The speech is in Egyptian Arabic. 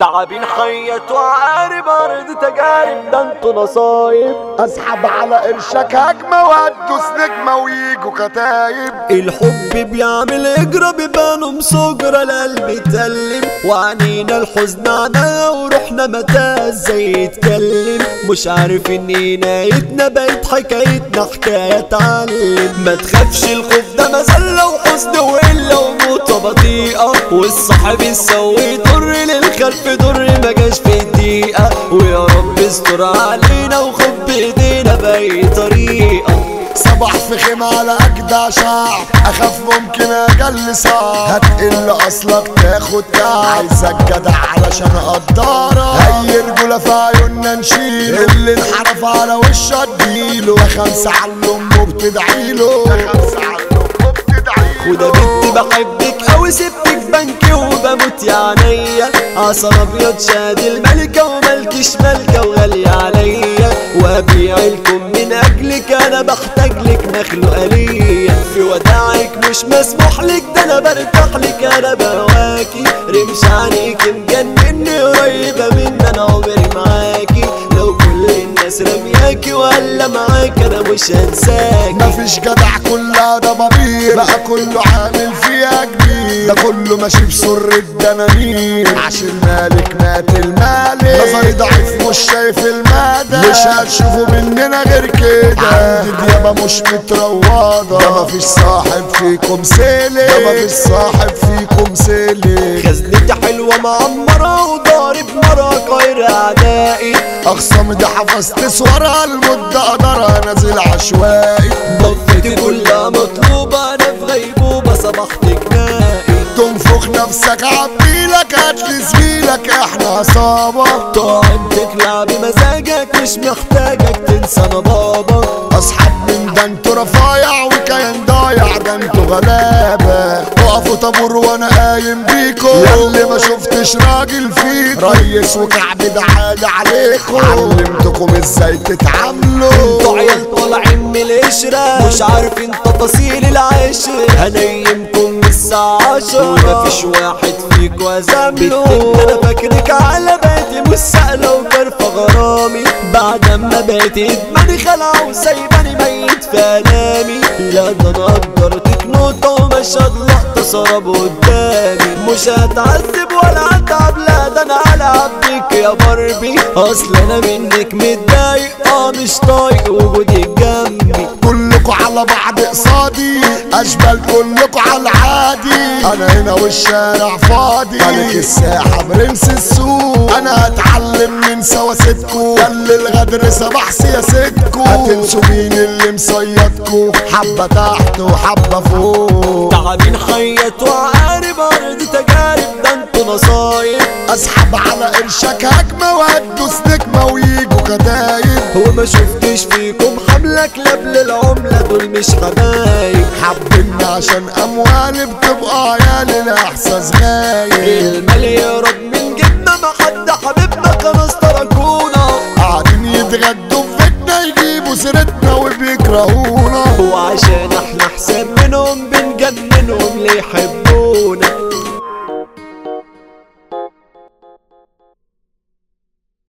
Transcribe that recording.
تعبين خيط وعارب ارض تجارب ده انتوا نصايب اسحب على قرشك هجمة وادوس نجمة ويجوا كتايب الحب بيعمل اجرة بيبانوا مسجرة القلب يتألم وعنينا الحزن عناها وروحنا متى ازاي يتكلم مش عارف ان نهايتنا بقت حكايتنا حكاية تعلم ما تخافش الخوف ده مذلة وحزن وإلا وموتة بطيئة والصاحب السوي يضر للخلف ضر ما جاش في دقيقة ويا رب استر علينا وخد بايدينا بأي طريقة صباح في خيمة على أجدع شعب أخاف ممكن أجل صعب هتقل أصلك تاخد تعب عايزك جدع علشان أقدرك هي رجولة في عيوننا نشيله اللي انحرف على وشه اديله ده خمسة على أمه بتدعيله ده خمسة على أمه بتدعيله وده بنت بحبك اوي سبتك بنكي وبموت يا عينيا عصا ابيض شاد الملكة وملكش ملكة وغالية عليا وابيع لكم من اجلك انا بحتاج لك مخلوقة ليا في وداعك مش مسموح لك ده انا برتاح لك انا بهواكي رمش عليك مجنني قريبة مني انا عمري معاكي لو كل الناس رمياكي ولا معاك انا مش هنساكي مفيش جدع كلها ضبابير بقى كله عامل فيها كبير ده كله ماشي بسر الدنانير عشان مالك مات المالك نظري ضعيف مش شايف المدى مش هتشوفوا مننا غير كده عندي ديابة مش متروضة ده مفيش صاحب فيكم سالك ده مفيش صاحب فيكم سالك خزنتي حلوة معمرة وضارب مرة غير أعدائي اخصم ده حفظت صورها المدة قدرها نازل عشوائي ضفتي كلها مطلوبة أنا في غيبوبة صبحت جنائي تنفخ نفسك عبيلك هاتلي زميلك احنا عصابة تقعد تطلع بمزاجك مش محتاجك تنسى أنا بابا اصحاب من ده انتوا رفايع وكيان ضايع ده انتوا غلابة وقفوا طابور وانا قايم بيكو ياللي ما شفتش راجل فيكو ريس وكعب ده عالي عليكو علمتكم ازاي تتعاملوا انتوا عيال طالعين من القشرة مش عارفين تفاصيل العشرة هنيمكم من الساعة عشرة ومفيش واحد فيكوا أزامله انا فاكرك على بيتي مش سهلة وكرفة غرامي بعد ما بقيت ادماني خلع وسايباني ميت في آلامي لا ده انا قدرتك نوتة ومشهد لقطة سراب قدامي مش هتعذب ولا هتعب لا ده انا هلعب بيك يا باربي اصل انا منك متضايق اه مش طايق وجودك جنبي كلكوا على بعض قصادي اشبال كلكوا على العادي انا هنا والشارع فاضي ملك الساحة برنس السوق انا هتعلم من سواستكو كل الغدر صباح سياستكو هتنسوا مين اللي مصيدكو حبة تحت وحبة فوق تعبين خيط وعارب ارض تجارب ده انتوا نصايب اسحب على قرشك هجمة وهدوس نجمة ويجوا كتايب وما شفتش فيكم حملة كلاب للعملة دول مش حبايب حبنا عشان اموالي بتبقى عيالي الاحساس غايب المال يهرب من جبنا ما حد حبيبنا كانوا تركونا قاعدين يتغدوا في بيتنا يجيبوا سيرتنا وبيكرهونا وعشان احنا حساب منهم بنجننهم ليه يحبونا